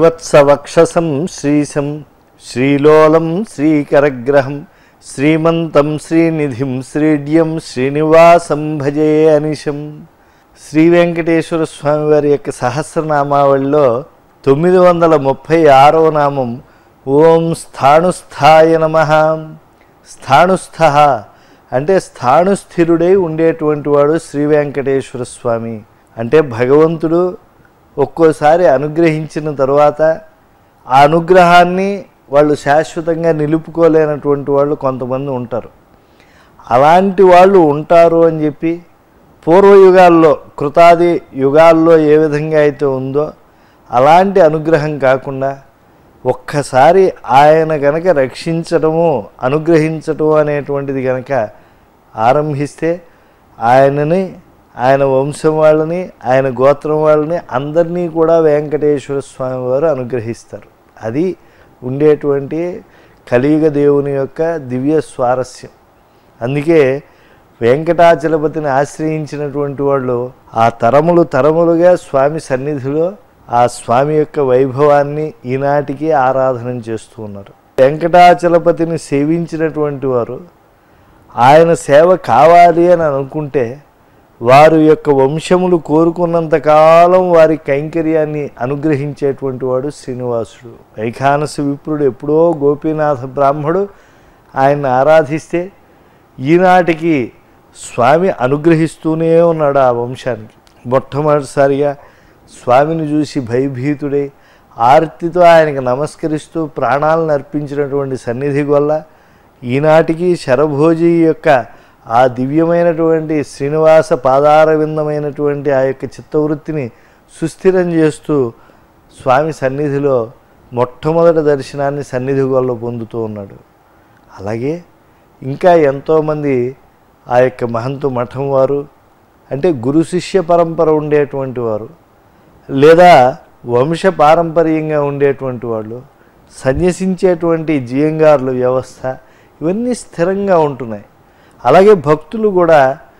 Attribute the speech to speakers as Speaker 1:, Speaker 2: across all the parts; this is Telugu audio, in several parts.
Speaker 1: శ్రీవత్సవక్షసం శ్రీశం శ్రీలోలం శ్రీకరగ్రహం శ్రీమంతం శ్రీనిధిం శ్రీడ్యం శ్రీనివాసం భజే అనిశం శ్రీ వెంకటేశ్వర స్వామి వారి యొక్క సహస్రనామావళిలో తొమ్మిది వందల ముప్పై ఆరవ నామం ఓం స్థాణుస్థాయ నమ స్థాణుస్థ అంటే స్థాణుస్థిరుడై ఉండేటువంటి వాడు శ్రీ వెంకటేశ్వర స్వామి అంటే భగవంతుడు ఒక్కోసారి అనుగ్రహించిన తరువాత ఆ అనుగ్రహాన్ని వాళ్ళు శాశ్వతంగా నిలుపుకోలేనటువంటి వాళ్ళు కొంతమంది ఉంటారు అలాంటి వాళ్ళు ఉంటారు అని చెప్పి పూర్వయుగాల్లో కృతాది యుగాల్లో ఏ విధంగా అయితే ఉందో అలాంటి అనుగ్రహం కాకుండా ఒక్కసారి ఆయన గనక రక్షించడము అనుగ్రహించటము అనేటువంటిది గనక ఆరంభిస్తే ఆయనని ఆయన వంశం వాళ్ళని ఆయన గోత్రం వాళ్ళని అందరినీ కూడా వెంకటేశ్వర స్వామి వారు అనుగ్రహిస్తారు అది ఉండేటువంటి కలియుగ దేవుని యొక్క దివ్య స్వారస్యం అందుకే వెంకటాచలపతిని ఆశ్రయించినటువంటి వాళ్ళు ఆ తరములు తరములుగా స్వామి సన్నిధిలో ఆ స్వామి యొక్క వైభవాన్ని ఈనాటికి ఆరాధన చేస్తూ ఉన్నారు వెంకటాచలపతిని సేవించినటువంటి వారు ఆయన సేవ కావాలి అని అనుకుంటే వారి యొక్క వంశములు కోరుకున్నంత కాలం వారి కైంకర్యాన్ని అనుగ్రహించేటువంటి వాడు శ్రీనివాసుడు వైఖానస విప్రుడు ఎప్పుడో గోపీనాథ బ్రాహ్మడు ఆయన్ని ఆరాధిస్తే ఈనాటికి స్వామి అనుగ్రహిస్తూనే ఉన్నాడు ఆ వంశానికి మొట్టమొదటిసారిగా స్వామిని చూసి భయభీతుడై ఆర్తితో ఆయనకు నమస్కరిస్తూ ప్రాణాలను అర్పించినటువంటి సన్నిధి వల్ల ఈనాటికి శరభోజి యొక్క ఆ దివ్యమైనటువంటి శ్రీనివాస పాదారవిందమైనటువంటి ఆ యొక్క చిత్తవృత్తిని సుస్థిరం చేస్తూ స్వామి సన్నిధిలో మొట్టమొదటి దర్శనాన్ని సన్నిధి వల్ల పొందుతూ ఉన్నాడు అలాగే ఇంకా ఎంతోమంది ఆ యొక్క మహంతు మఠం వారు అంటే గురు శిష్య పరంపర ఉండేటువంటి వారు లేదా వంశ పారంపర్యంగా ఉండేటువంటి వాళ్ళు సన్యసించేటువంటి జియంగారుల వ్యవస్థ ఇవన్నీ స్థిరంగా ఉంటున్నాయి అలాగే భక్తులు కూడా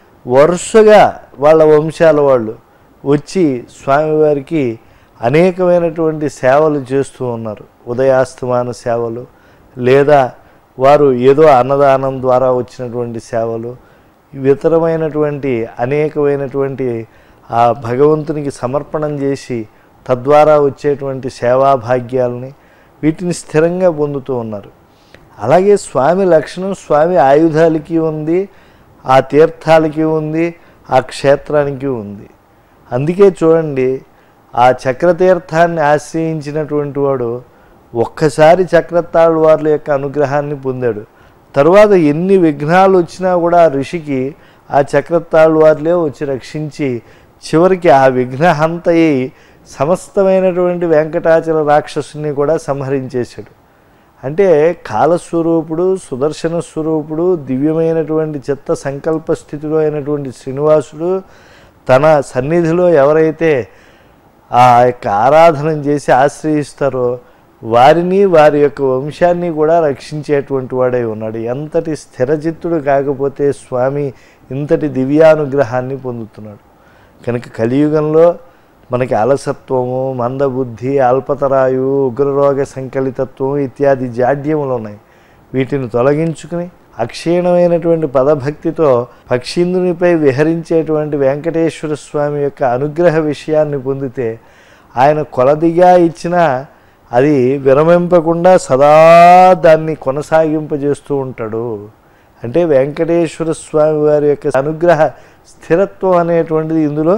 Speaker 1: వరుసగా వాళ్ళ వంశాల వాళ్ళు వచ్చి స్వామివారికి అనేకమైనటువంటి సేవలు చేస్తూ ఉన్నారు ఉదయాస్తమాన సేవలు లేదా వారు ఏదో అన్నదానం ద్వారా వచ్చినటువంటి సేవలు ఇతరమైనటువంటి అనేకమైనటువంటి ఆ భగవంతునికి సమర్పణం చేసి తద్వారా వచ్చేటువంటి సేవా భాగ్యాలని వీటిని స్థిరంగా పొందుతూ ఉన్నారు అలాగే స్వామి లక్షణం స్వామి ఆయుధాలకి ఉంది ఆ తీర్థాలకి ఉంది ఆ క్షేత్రానికి ఉంది అందుకే చూడండి ఆ చక్రతీర్థాన్ని ఆశ్రయించినటువంటి వాడు ఒక్కసారి చక్రతాళు వార్ల యొక్క అనుగ్రహాన్ని పొందాడు తరువాత ఎన్ని విఘ్నాలు వచ్చినా కూడా ఆ ఋషికి ఆ చక్రతాళు వారిలే వచ్చి రక్షించి చివరికి ఆ విఘ్నహంతయి సమస్తమైనటువంటి వెంకటాచల రాక్షసుని కూడా సంహరించేశాడు అంటే కాలస్వరూపుడు సుదర్శన స్వరూపుడు దివ్యమైనటువంటి చిత్త సంకల్ప స్థితిలో అయినటువంటి శ్రీనివాసుడు తన సన్నిధిలో ఎవరైతే ఆ యొక్క ఆరాధన చేసి ఆశ్రయిస్తారో వారిని వారి యొక్క వంశాన్ని కూడా రక్షించేటువంటి వాడై ఉన్నాడు ఎంతటి స్థిరచిత్తుడు కాకపోతే స్వామి ఇంతటి దివ్యానుగ్రహాన్ని పొందుతున్నాడు కనుక కలియుగంలో మనకి అలసత్వము మందబుద్ధి అల్పతరాయు ఉగ్రరోగ సంకలితత్వం ఇత్యాది జాడ్యములు ఉన్నాయి వీటిని తొలగించుకుని అక్షీణమైనటువంటి పదభక్తితో పక్షీంద్రునిపై విహరించేటువంటి వెంకటేశ్వర స్వామి యొక్క అనుగ్రహ విషయాన్ని పొందితే ఆయన కొలదిగా ఇచ్చినా అది విరమింపకుండా సదా దాన్ని కొనసాగింపజేస్తూ ఉంటాడు అంటే వెంకటేశ్వర స్వామి వారి యొక్క అనుగ్రహ స్థిరత్వం అనేటువంటిది ఇందులో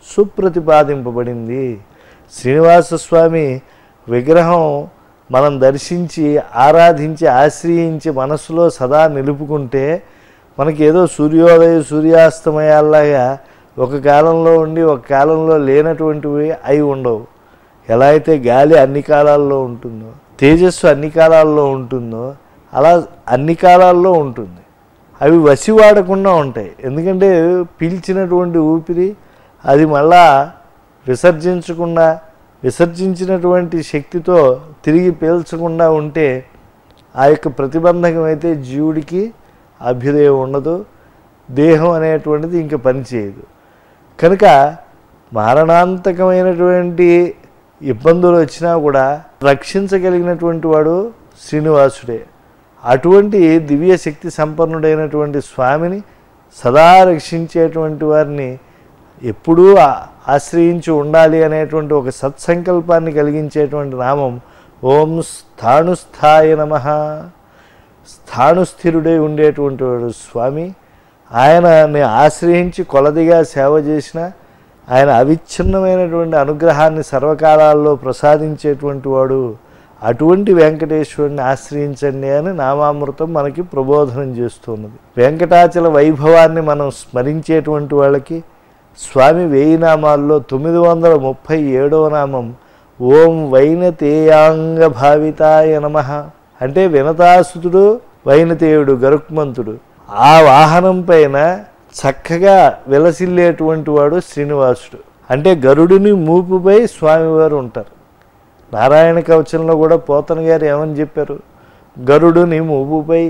Speaker 1: సుప్రతిపాదింపబడింది శ్రీనివాస స్వామి విగ్రహం మనం దర్శించి ఆరాధించి ఆశ్రయించి మనసులో సదా నిలుపుకుంటే మనకి ఏదో సూర్యోదయ సూర్యాస్తమయాల్లాగా ఒక కాలంలో ఉండి ఒక కాలంలో లేనటువంటివి అయి ఉండవు ఎలా అయితే గాలి అన్ని కాలాల్లో ఉంటుందో తేజస్సు అన్ని కాలాల్లో ఉంటుందో అలా అన్ని కాలాల్లో ఉంటుంది అవి వసివాడకుండా ఉంటాయి ఎందుకంటే పీల్చినటువంటి ఊపిరి అది మళ్ళా విసర్జించకుండా విసర్జించినటువంటి శక్తితో తిరిగి పీల్చకుండా ఉంటే ఆ యొక్క ప్రతిబంధకం అయితే జీవుడికి అభ్యుదయం ఉండదు దేహం అనేటువంటిది ఇంక పనిచేయదు కనుక మారణాంతకమైనటువంటి ఇబ్బందులు వచ్చినా కూడా రక్షించగలిగినటువంటి వాడు శ్రీనివాసుడే అటువంటి దివ్య శక్తి సంపన్నుడైనటువంటి స్వామిని సదా రక్షించేటువంటి వారిని ఎప్పుడూ ఆ- ఆశ్రయించి ఉండాలి అనేటువంటి ఒక సత్సంకల్పాన్ని కలిగించేటువంటి నామం ఓం స్థాణుస్థాయ నమ స్థాణుస్థిరుడై ఉండేటువంటి వాడు స్వామి ఆయనని ఆశ్రయించి కొలదిగా సేవ చేసిన ఆయన అవిచ్ఛిన్నమైనటువంటి అనుగ్రహాన్ని సర్వకాలాల్లో ప్రసాదించేటువంటి వాడు అటువంటి వెంకటేశ్వరుని ఆశ్రయించండి అని నామామృతం మనకి ప్రబోధనం చేస్తున్నది వెంకటాచల వైభవాన్ని మనం స్మరించేటువంటి వాళ్ళకి స్వామి వేయి నామాల్లో తొమ్మిది వందల ముప్పై ఏడవ నామం ఓం వైనతేయాంగ భావితాయ నమ అంటే వినతాసుతుడు వైనతేయుడు గరుక్మంతుడు ఆ వాహనం పైన చక్కగా విలసిల్లేటువంటి వాడు శ్రీనివాసుడు అంటే గరుడిని మూపుపై స్వామివారు ఉంటారు నారాయణ కవచంలో కూడా పోతన గారు ఏమని చెప్పారు గరుడుని మూపుపై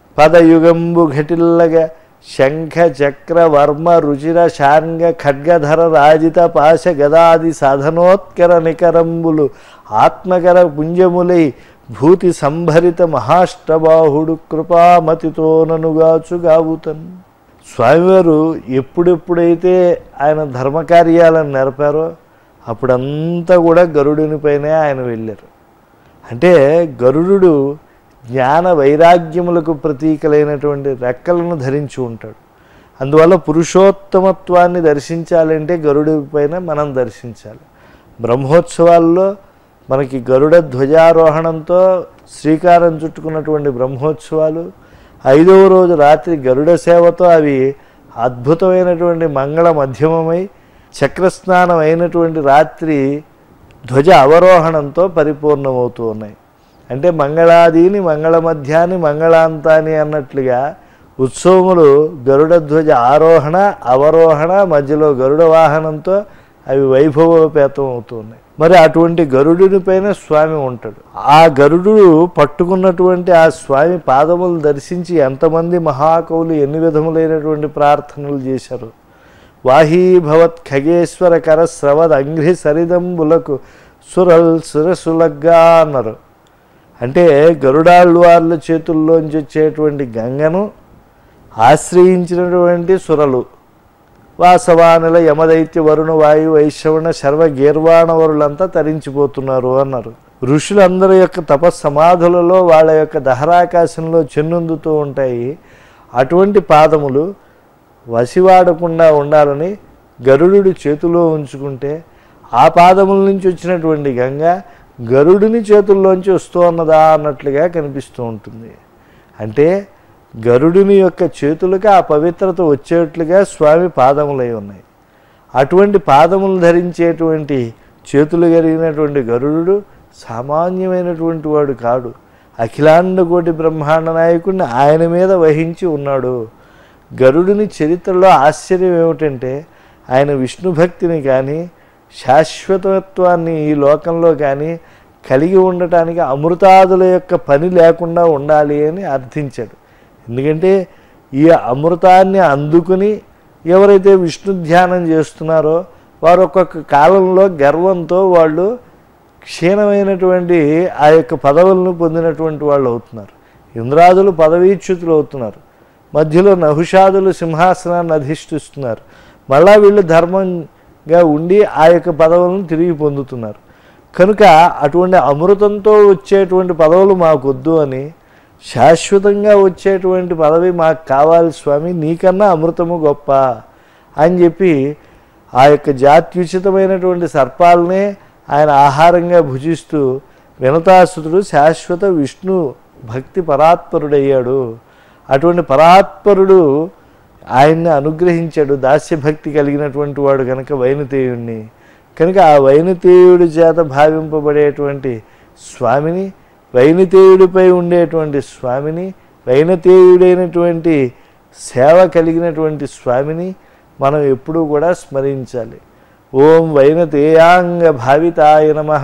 Speaker 1: పదయుగంబు ఘటిల్లగా శంఖ చక్ర వర్మ రుచిర శార్ంగ ఖడ్గధర రాజిత పాశ గదాది సాధనోత్కర నికరంబులు ఆత్మకర పుంజములై భూతి సంభరిత మహాష్టబాహుడు కృపామతితో ననుగాచుగావుతన్ స్వామివారు ఎప్పుడెప్పుడైతే ఆయన ధర్మకార్యాలను నెరపారో అప్పుడంతా కూడా గరుడునిపైనే ఆయన వెళ్ళారు అంటే గరుడు జ్ఞాన వైరాగ్యములకు ప్రతీకలైనటువంటి రెక్కలను ధరించి ఉంటాడు అందువల్ల పురుషోత్తమత్వాన్ని దర్శించాలంటే గరుడి పైన మనం దర్శించాలి బ్రహ్మోత్సవాల్లో మనకి గరుడ ధ్వజారోహణంతో శ్రీకారం చుట్టుకున్నటువంటి బ్రహ్మోత్సవాలు ఐదవ రోజు రాత్రి గరుడ సేవతో అవి అద్భుతమైనటువంటి మంగళ మధ్యమమై చక్రస్నానం అయినటువంటి రాత్రి ధ్వజ అవరోహణంతో పరిపూర్ణమవుతూ ఉన్నాయి అంటే మంగళాదీని మంగళ మధ్యాన్ని మంగళాంతాని అన్నట్లుగా ఉత్సవములు గరుడ ధ్వజ ఆరోహణ అవరోహణ మధ్యలో గరుడ వాహనంతో అవి వైభవోపేతం అవుతున్నాయి మరి అటువంటి గరుడుని పైన స్వామి ఉంటాడు ఆ గరుడు పట్టుకున్నటువంటి ఆ స్వామి పాదములు దర్శించి ఎంతమంది మహాకవులు ఎన్ని విధములైనటువంటి ప్రార్థనలు చేశారు వాహీభవత్ ఖగేశ్వర కర స్రవద్ అంఘ్రి సరిదంబులకు సురల్ సురసులగ్గా అన్నారు అంటే గరుడాళ్ళవార్ల చేతుల్లోంచి వచ్చేటువంటి గంగను ఆశ్రయించినటువంటి సురలు వాసవానుల యమదైత్య వరుణ వాయు వైశ్రవణ శర్వ గీర్వాణవరులంతా తరించిపోతున్నారు అన్నారు ఋషులందరి యొక్క తపస్సమాధులలో వాళ్ళ యొక్క దహరాకాశంలో చెన్నుందుతూ ఉంటాయి అటువంటి పాదములు వసివాడకుండా ఉండాలని గరుడు చేతిలో ఉంచుకుంటే ఆ పాదముల నుంచి వచ్చినటువంటి గంగ గరుడిని చేతుల్లోంచి వస్తూ ఉన్నదా అన్నట్లుగా కనిపిస్తూ ఉంటుంది అంటే గరుడిని యొక్క చేతులకు ఆ పవిత్రత వచ్చేట్లుగా స్వామి పాదములై ఉన్నాయి అటువంటి పాదములు ధరించేటువంటి చేతులు కలిగినటువంటి గరుడు సామాన్యమైనటువంటి వాడు కాడు అఖిలాండ కోటి బ్రహ్మాండ నాయకుడిని ఆయన మీద వహించి ఉన్నాడు గరుడిని చరిత్రలో ఆశ్చర్యం ఏమిటంటే ఆయన విష్ణు భక్తిని కానీ శాశ్వతత్వాన్ని ఈ లోకంలో కానీ కలిగి ఉండటానికి అమృతాదుల యొక్క పని లేకుండా ఉండాలి అని అర్థించాడు ఎందుకంటే ఈ అమృతాన్ని అందుకుని ఎవరైతే విష్ణు ధ్యానం చేస్తున్నారో వారు ఒక్కొక్క కాలంలో గర్వంతో వాళ్ళు క్షీణమైనటువంటి ఆ యొక్క పదవులను పొందినటువంటి వాళ్ళు అవుతున్నారు ఇంద్రాదులు పదవీచ్యుతులు అవుతున్నారు మధ్యలో నహుషాదులు సింహాసనాన్ని అధిష్ఠిస్తున్నారు మళ్ళా వీళ్ళు ధర్మంగా ఉండి ఆ యొక్క పదవులను తిరిగి పొందుతున్నారు కనుక అటువంటి అమృతంతో వచ్చేటువంటి పదవులు మాకొద్దు అని శాశ్వతంగా వచ్చేటువంటి పదవి మాకు కావాలి స్వామి నీకన్నా అమృతము గొప్ప అని చెప్పి ఆ యొక్క జాత్యుచితమైనటువంటి సర్పాలనే ఆయన ఆహారంగా భుజిస్తూ వినతాసుతుడు శాశ్వత విష్ణు భక్తి పరాత్పరుడయ్యాడు అటువంటి పరాత్పరుడు ఆయన్ని అనుగ్రహించాడు దాస్యభక్తి కలిగినటువంటి వాడు కనుక వైనతేయుణ్ణి కనుక ఆ వైనతేయుడి చేత భావింపబడేటువంటి స్వామిని వైనతేయుడిపై ఉండేటువంటి స్వామిని వైనతేయుడైనటువంటి సేవ కలిగినటువంటి స్వామిని మనం ఎప్పుడూ కూడా స్మరించాలి ఓం వైనతేయాంగ భావితాయ నమ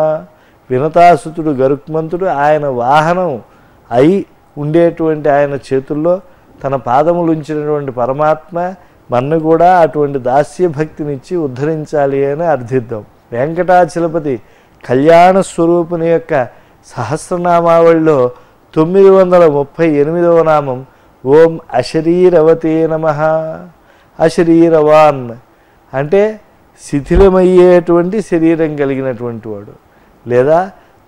Speaker 1: వినతాసుతుడు గరుక్మంతుడు ఆయన వాహనం అయి ఉండేటువంటి ఆయన చేతుల్లో తన పాదములు ఉంచినటువంటి పరమాత్మ మన్ను కూడా అటువంటి దాస్య భక్తినిచ్చి ఉద్ధరించాలి అని అర్థిద్దాం వెంకటాచలపతి కళ్యాణ స్వరూపుని యొక్క సహస్రనామావళిలో తొమ్మిది వందల ముప్పై ఎనిమిదవ నామం ఓం అశరీరవతే నమ అశరీరవాన్ అంటే శిథిలమయ్యేటువంటి శరీరం కలిగినటువంటి వాడు లేదా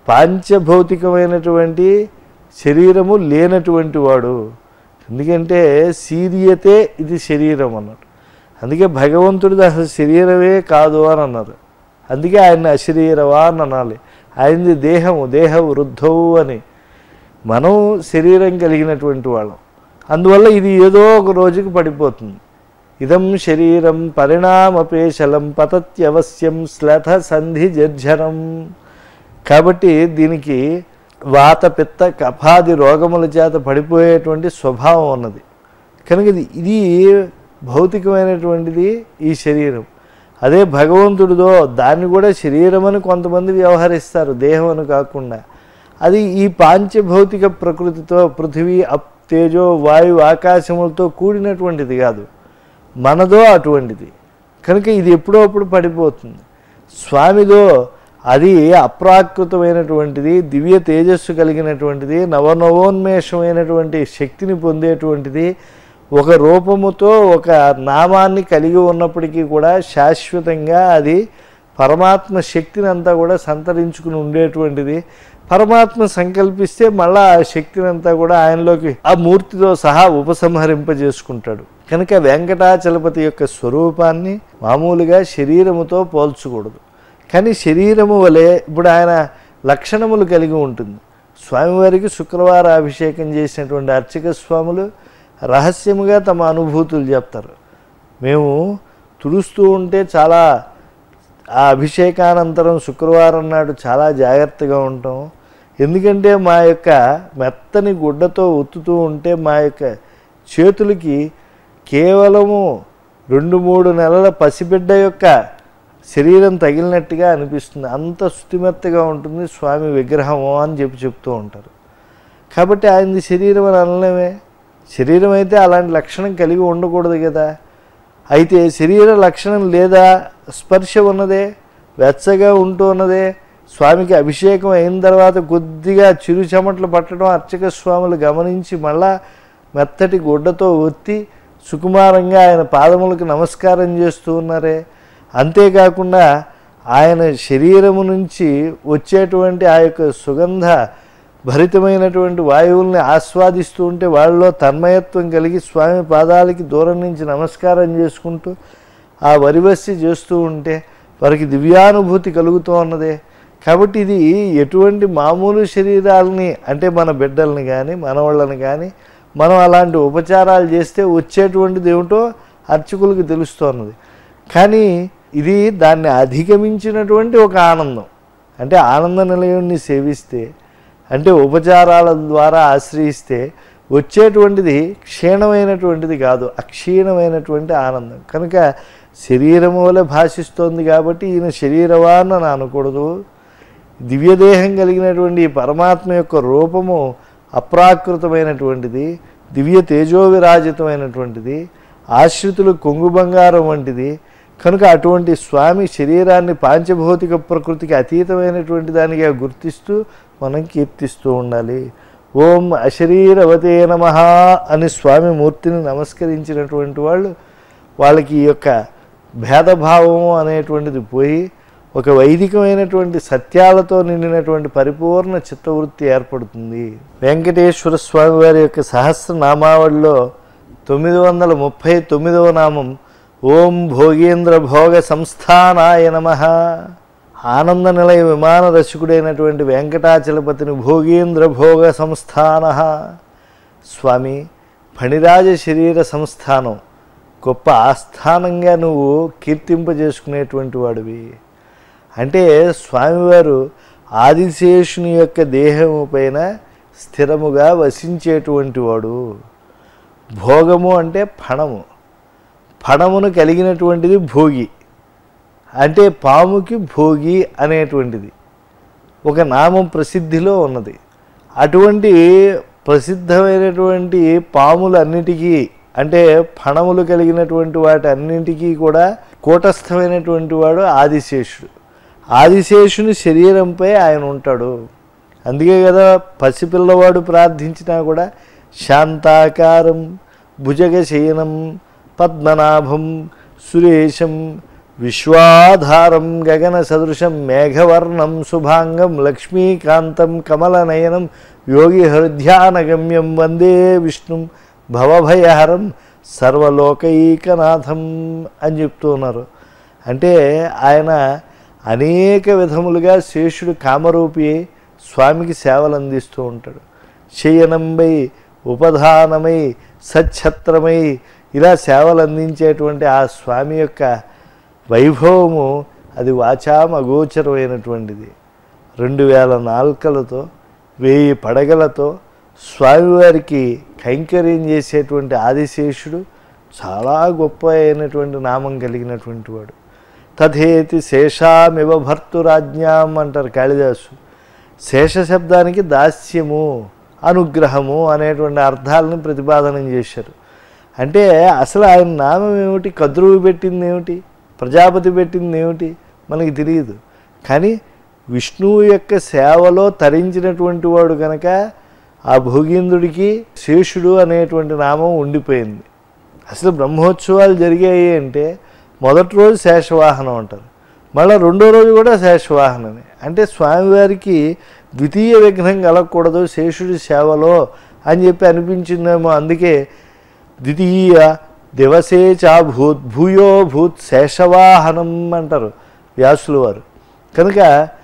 Speaker 1: పాంచభౌతికమైనటువంటి శరీరము లేనటువంటి వాడు ఎందుకంటే సీరియతే ఇది శరీరం అన్నాడు అందుకే భగవంతుడిది అసలు శరీరమే కాదు అని అన్నారు అందుకే ఆయన అశరీరవా అని అనాలి ఆయనది దేహము దేహ వృద్ధవు అని మనం శరీరం కలిగినటువంటి వాళ్ళం అందువల్ల ఇది ఏదో ఒక రోజుకి పడిపోతుంది ఇదం శరీరం పరిణామపేశలం పతత్యవశ్యం శ్లథ సంధి జర్జరం కాబట్టి దీనికి వాత పిత్త కఫాది రోగముల చేత పడిపోయేటువంటి స్వభావం ఉన్నది కనుక ఇది ఇది భౌతికమైనటువంటిది ఈ శరీరం అదే భగవంతుడిదో దాన్ని కూడా శరీరం అని కొంతమంది వ్యవహరిస్తారు దేహం అని కాకుండా అది ఈ పాంచభౌతిక ప్రకృతితో పృథివీ అప్ తేజో వాయు ఆకాశములతో కూడినటువంటిది కాదు మనదో అటువంటిది కనుక ఇది ఎప్పుడో అప్పుడు పడిపోతుంది స్వామిదో అది అప్రాకృతమైనటువంటిది దివ్య తేజస్సు కలిగినటువంటిది నవనవోన్మేషమైనటువంటి శక్తిని పొందేటువంటిది ఒక రూపముతో ఒక నామాన్ని కలిగి ఉన్నప్పటికీ కూడా శాశ్వతంగా అది పరమాత్మ శక్తిని అంతా కూడా సంతరించుకుని ఉండేటువంటిది పరమాత్మ సంకల్పిస్తే మళ్ళా ఆ శక్తిని అంతా కూడా ఆయనలోకి ఆ మూర్తితో సహా ఉపసంహరింపజేసుకుంటాడు కనుక వెంకటాచలపతి యొక్క స్వరూపాన్ని మామూలుగా శరీరముతో పోల్చకూడదు కానీ శరీరము వలె ఇప్పుడు ఆయన లక్షణములు కలిగి ఉంటుంది స్వామివారికి శుక్రవార అభిషేకం చేసినటువంటి అర్చక స్వాములు రహస్యముగా తమ అనుభూతులు చెప్తారు మేము తుడుస్తూ ఉంటే చాలా ఆ అభిషేకానంతరం శుక్రవారం నాడు చాలా జాగ్రత్తగా ఉంటాం ఎందుకంటే మా యొక్క మెత్తని గుడ్డతో ఒత్తుతూ ఉంటే మా యొక్క చేతులకి కేవలము రెండు మూడు నెలల పసిబిడ్డ యొక్క శరీరం తగిలినట్టుగా అనిపిస్తుంది అంత శుతిమెత్తగా ఉంటుంది స్వామి విగ్రహము అని చెప్పి చెప్తూ ఉంటారు కాబట్టి ఆయనది శరీరం అని అనలేమే శరీరం అయితే అలాంటి లక్షణం కలిగి ఉండకూడదు కదా అయితే శరీర లక్షణం లేదా స్పర్శ ఉన్నదే వెచ్చగా ఉంటూ ఉన్నదే స్వామికి అభిషేకం అయిన తర్వాత కొద్దిగా చిరు చెమటలు పట్టడం అర్చక స్వాములు గమనించి మళ్ళా మెత్తటి గుడ్డతో ఒత్తి సుకుమారంగా ఆయన పాదములకు నమస్కారం చేస్తూ ఉన్నారే అంతేకాకుండా ఆయన శరీరము నుంచి వచ్చేటువంటి ఆ యొక్క సుగంధ భరితమైనటువంటి వాయువుల్ని ఆస్వాదిస్తూ ఉంటే వాళ్ళలో తన్మయత్వం కలిగి స్వామి పాదాలకి దూరం నుంచి నమస్కారం చేసుకుంటూ ఆ వరివస్సి చేస్తూ ఉంటే వారికి దివ్యానుభూతి కలుగుతూ ఉన్నదే కాబట్టి ఇది ఎటువంటి మామూలు శరీరాలని అంటే మన బిడ్డల్ని కానీ మనవాళ్ళని కానీ మనం అలాంటి ఉపచారాలు చేస్తే వచ్చేటువంటిది ఏమిటో అర్చకులకు తెలుస్తున్నది కానీ ఇది దాన్ని అధిగమించినటువంటి ఒక ఆనందం అంటే ఆనంద నిలయాన్ని సేవిస్తే అంటే ఉపచారాల ద్వారా ఆశ్రయిస్తే వచ్చేటువంటిది క్షీణమైనటువంటిది కాదు అక్షీణమైనటువంటి ఆనందం కనుక శరీరము వల్ల భాషిస్తోంది కాబట్టి ఈయన శరీరవాన్ అని అనకూడదు దివ్యదేహం కలిగినటువంటి ఈ పరమాత్మ యొక్క రూపము అప్రాకృతమైనటువంటిది దివ్య తేజోవిరాజితమైనటువంటిది ఆశ్రితులు కొంగు బంగారం వంటిది కనుక అటువంటి స్వామి శరీరాన్ని పాంచభౌతిక ప్రకృతికి అతీతమైనటువంటి దానిగా గుర్తిస్తూ మనం కీర్తిస్తూ ఉండాలి ఓం అశరీరవతే నమ అని స్వామి మూర్తిని నమస్కరించినటువంటి వాళ్ళు వాళ్ళకి ఈ యొక్క భేదభావము అనేటువంటిది పోయి ఒక వైదికమైనటువంటి సత్యాలతో నిండినటువంటి పరిపూర్ణ చిత్తవృత్తి ఏర్పడుతుంది వెంకటేశ్వర స్వామి వారి యొక్క సహస్రనామావళిలో తొమ్మిది వందల ముప్పై తొమ్మిదవ నామం ఓం భోగేంద్ర భోగ సంస్థానాయ నమ ఆనంద నిలయ విమాన రసికుడైనటువంటి వెంకటాచలపతిని భోగేంద్ర భోగ సంస్థాన స్వామి ఫణిరాజ శరీర సంస్థానం గొప్ప ఆస్థానంగా నువ్వు కీర్తింపజేసుకునేటువంటి వాడివి అంటే స్వామివారు ఆదిశేషుని యొక్క దేహము పైన స్థిరముగా వసించేటువంటి వాడు భోగము అంటే ఫణము ఫణమును కలిగినటువంటిది భోగి అంటే పాముకి భోగి అనేటువంటిది ఒక నామం ప్రసిద్ధిలో ఉన్నది అటువంటి ప్రసిద్ధమైనటువంటి పాములన్నిటికీ అంటే ఫణములు కలిగినటువంటి వాటి అన్నింటికీ కూడా కూటస్థమైనటువంటి వాడు ఆదిశేషుడు ఆదిశేషుని శరీరంపై ఆయన ఉంటాడు అందుకే కదా పసిపిల్లవాడు ప్రార్థించినా కూడా శాంతాకారం భుజగశయనం పద్మనాభం సురేశం విశ్వాధారం గగన సదృశం మేఘవర్ణం శుభాంగం లక్ష్మీకాంతం కమలనయనం యోగి హృద్యానగమ్యం వందే విష్ణుం భవభయహరం సర్వలోకైకనాథం అని చెప్తూ ఉన్నారు అంటే ఆయన అనేక విధములుగా శేషుడు కామరూపి అయి స్వామికి సేవలు అందిస్తూ ఉంటాడు శయనంబై ఉపధానమై సచ్ఛత్రమై ఇలా సేవలు అందించేటువంటి ఆ స్వామి యొక్క వైభవము అది వాచాం అగోచరమైనటువంటిది రెండు వేల నాల్కలతో వెయ్యి పడగలతో స్వామివారికి కైంకర్యం చేసేటువంటి ఆదిశేషుడు చాలా గొప్ప అయినటువంటి నామం కలిగినటువంటి వాడు తథేతి శేషామివ భర్తురాజ్ఞాం అంటారు కాళిదాసు శేష శబ్దానికి దాస్యము అనుగ్రహము అనేటువంటి అర్థాలను ప్రతిపాదనం చేశారు అంటే అసలు ఆయన నామం ఏమిటి కద్రువు పెట్టింది ఏమిటి ప్రజాపతి పెట్టింది ఏమిటి మనకి తెలియదు కానీ విష్ణువు యొక్క సేవలో తరించినటువంటి వాడు కనుక ఆ భోగీంద్రుడికి శేషుడు అనేటువంటి నామం ఉండిపోయింది అసలు బ్రహ్మోత్సవాలు జరిగాయి అంటే మొదటి రోజు శేషవాహనం అంటారు మళ్ళీ రెండో రోజు కూడా శేషవాహనమే అంటే స్వామివారికి ద్వితీయ విఘ్నం కలగకూడదు శేషుడి సేవలో అని చెప్పి అనిపించిందేమో అందుకే ద్వితీయ దివసే చా భూత్ భూయో భూత్ శేషవాహనం అంటారు వ్యాసులు వారు కనుక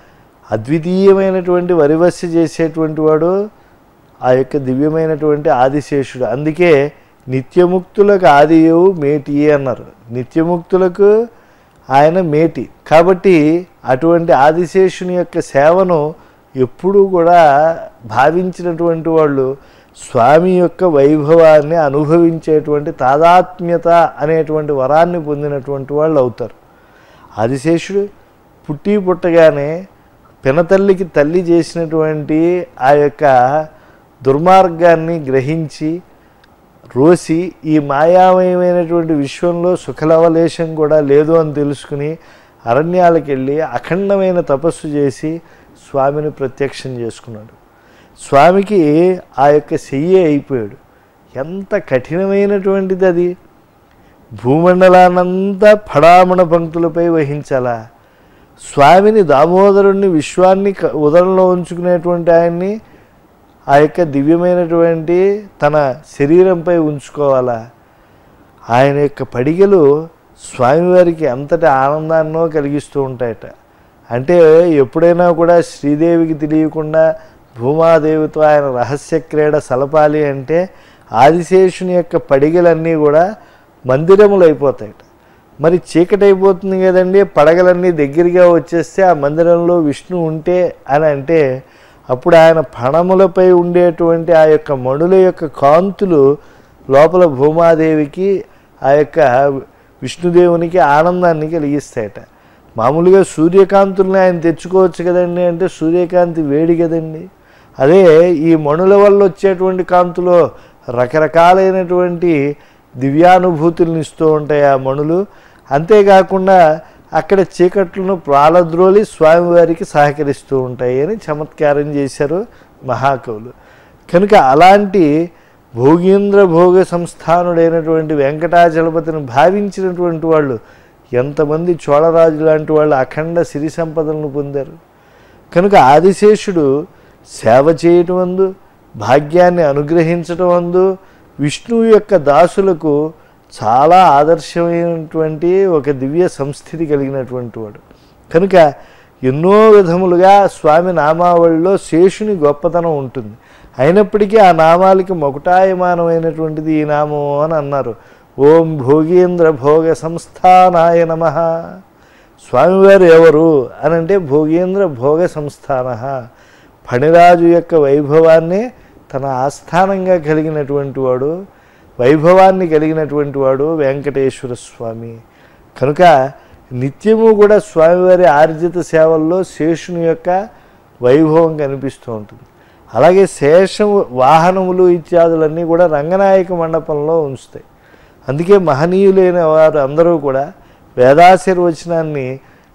Speaker 1: అద్వితీయమైనటువంటి వరివస్య చేసేటువంటి వాడు ఆ యొక్క దివ్యమైనటువంటి ఆదిశేషుడు అందుకే నిత్యముక్తులకు ఆదియవు మేటి అన్నారు నిత్యముక్తులకు ఆయన మేటి కాబట్టి అటువంటి ఆదిశేషుని యొక్క సేవను ఎప్పుడూ కూడా భావించినటువంటి వాళ్ళు స్వామి యొక్క వైభవాన్ని అనుభవించేటువంటి తాదాత్మ్యత అనేటువంటి వరాన్ని పొందినటువంటి వాళ్ళు అవుతారు ఆదిశేషుడు పుట్టి పుట్టగానే పినతల్లికి తల్లి చేసినటువంటి ఆ యొక్క దుర్మార్గాన్ని గ్రహించి రోసి ఈ మాయామయమైనటువంటి విశ్వంలో సుఖలవలేశం కూడా లేదు అని తెలుసుకుని అరణ్యాలకు వెళ్ళి అఖండమైన తపస్సు చేసి స్వామిని ప్రత్యక్షం చేసుకున్నాడు స్వామికి ఆ యొక్క చెయ్యే అయిపోయాడు ఎంత కఠినమైనటువంటిది అది భూమండలానంతా ఫడామణ పంక్తులపై వహించాలా స్వామిని దామోదరుణ్ణి విశ్వాన్ని క- ఉదరంలో ఉంచుకునేటువంటి ఆయన్ని ఆ యొక్క దివ్యమైనటువంటి తన శరీరంపై ఉంచుకోవాలా ఆయన యొక్క పడిగలు స్వామివారికి ఎంతటి ఆనందాన్నో కలిగిస్తూ ఉంటాయట అంటే ఎప్పుడైనా కూడా శ్రీదేవికి తెలియకుండా భూమాదేవితో ఆయన రహస్య క్రీడ సలపాలి అంటే ఆదిశేషుని యొక్క పడిగలన్నీ కూడా మందిరములు అయిపోతాయట మరి చీకటి అయిపోతుంది కదండి పడగలన్నీ దగ్గరగా వచ్చేస్తే ఆ మందిరంలో విష్ణు ఉంటే అని అంటే అప్పుడు ఆయన పణములపై ఉండేటువంటి ఆ యొక్క మణుల యొక్క కాంతులు లోపల భూమాదేవికి ఆ యొక్క విష్ణుదేవునికి ఆనందాన్ని కలిగిస్తాయట మామూలుగా సూర్యకాంతుల్ని ఆయన తెచ్చుకోవచ్చు కదండి అంటే సూర్యకాంతి వేడి కదండి అదే ఈ మణుల వల్ల వచ్చేటువంటి కాంతులో రకరకాలైనటువంటి దివ్యానుభూతులను ఇస్తూ ఉంటాయి ఆ మణులు అంతేకాకుండా అక్కడ చీకట్లను ప్రాళద్రోలి స్వామివారికి సహకరిస్తూ ఉంటాయి అని చమత్కారం చేశారు మహాకవులు కనుక అలాంటి భోగీంద్ర భోగ సంస్థానుడైనటువంటి వెంకటాచలపతిని భావించినటువంటి వాళ్ళు ఎంతమంది చోళరాజు లాంటి వాళ్ళు అఖండ సిరి సంపదలను పొందారు కనుక ఆదిశేషుడు సేవ చేయటం అందు భాగ్యాన్ని అనుగ్రహించటం అందు విష్ణువు యొక్క దాసులకు చాలా ఆదర్శమైనటువంటి ఒక దివ్య సంస్థితి కలిగినటువంటి వాడు కనుక ఎన్నో విధములుగా స్వామి నామావళిలో శేషుని గొప్పతనం ఉంటుంది అయినప్పటికీ ఆ నామాలకి మొకటాయమానమైనటువంటిది ఈ నామం అని అన్నారు ఓం భోగేంద్ర భోగ సంస్థానాయ నమ స్వామివారు ఎవరు అని అంటే భోగేంద్ర భోగ సంస్థాన ఫణిరాజు యొక్క వైభవాన్ని తన ఆస్థానంగా కలిగినటువంటి వాడు వైభవాన్ని కలిగినటువంటి వాడు వెంకటేశ్వర స్వామి కనుక నిత్యము కూడా స్వామివారి ఆర్జిత సేవల్లో శేషుని యొక్క వైభవం కనిపిస్తూ ఉంటుంది అలాగే శేషం వాహనములు ఇత్యాదులన్నీ కూడా రంగనాయక మండపంలో ఉంచుతాయి అందుకే మహనీయులైన వారు అందరూ కూడా వేదాశీర్వచనాన్ని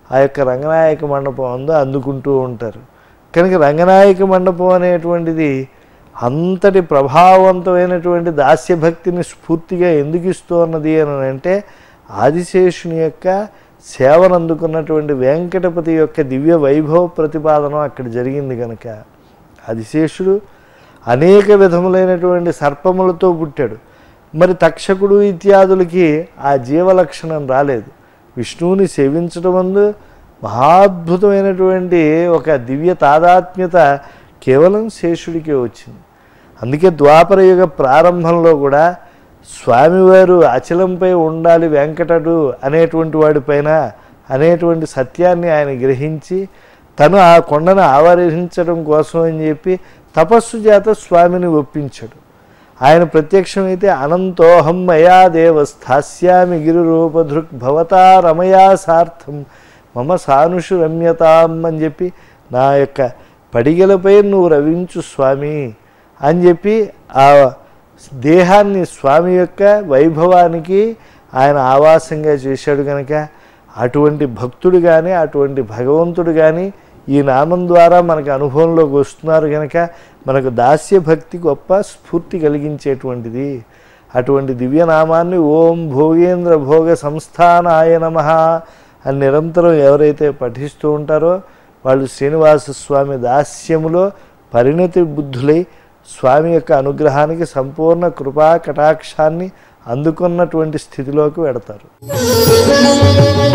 Speaker 1: ఆ యొక్క రంగనాయక మండపం అందు అందుకుంటూ ఉంటారు కనుక రంగనాయక మండపం అనేటువంటిది అంతటి ప్రభావవంతమైనటువంటి దాస్యభక్తిని స్ఫూర్తిగా ఎందుకు ఇస్తున్నది అని అంటే ఆదిశేషుని యొక్క సేవను అందుకున్నటువంటి వెంకటపతి యొక్క దివ్య వైభవ ప్రతిపాదన అక్కడ జరిగింది కనుక ఆదిశేషుడు అనేక విధములైనటువంటి సర్పములతో పుట్టాడు మరి తక్షకుడు ఇత్యాదులకి ఆ జీవలక్షణం రాలేదు విష్ణువుని సేవించడం అందు మహాద్భుతమైనటువంటి ఒక దివ్య తాదాత్మ్యత కేవలం శేషుడికే వచ్చింది అందుకే ద్వాపర యుగ ప్రారంభంలో కూడా స్వామివారు అచలంపై ఉండాలి వెంకటడు అనేటువంటి వాడిపైన అనేటువంటి సత్యాన్ని ఆయన గ్రహించి తను ఆ కొండను ఆవరించడం కోసం అని చెప్పి తపస్సు చేత స్వామిని ఒప్పించాడు ఆయన ప్రత్యక్షమైతే అనంతోహం మయా దేవ స్థాస్యామి గిరిరూపధృక్ భవతా రమయా సార్థం మమ సానుషు రమ్యతాం అని చెప్పి నా యొక్క పడిగలపై నువ్వు రవించు స్వామి అని చెప్పి ఆ దేహాన్ని స్వామి యొక్క వైభవానికి ఆయన ఆవాసంగా చేశాడు కనుక అటువంటి భక్తుడు కానీ అటువంటి భగవంతుడు కానీ ఈ నామం ద్వారా మనకు అనుభవంలోకి వస్తున్నారు కనుక మనకు దాస్య భక్తి గొప్ప స్ఫూర్తి కలిగించేటువంటిది అటువంటి దివ్యనామాన్ని ఓం భోగేంద్ర భోగ సంస్థానాయ నమ అని నిరంతరం ఎవరైతే పఠిస్తూ ఉంటారో వాళ్ళు శ్రీనివాస స్వామి దాస్యములో పరిణతి బుద్ధులై స్వామి యొక్క అనుగ్రహానికి సంపూర్ణ కృపా కటాక్షాన్ని అందుకున్నటువంటి స్థితిలోకి వెడతారు
Speaker 2: Thank you.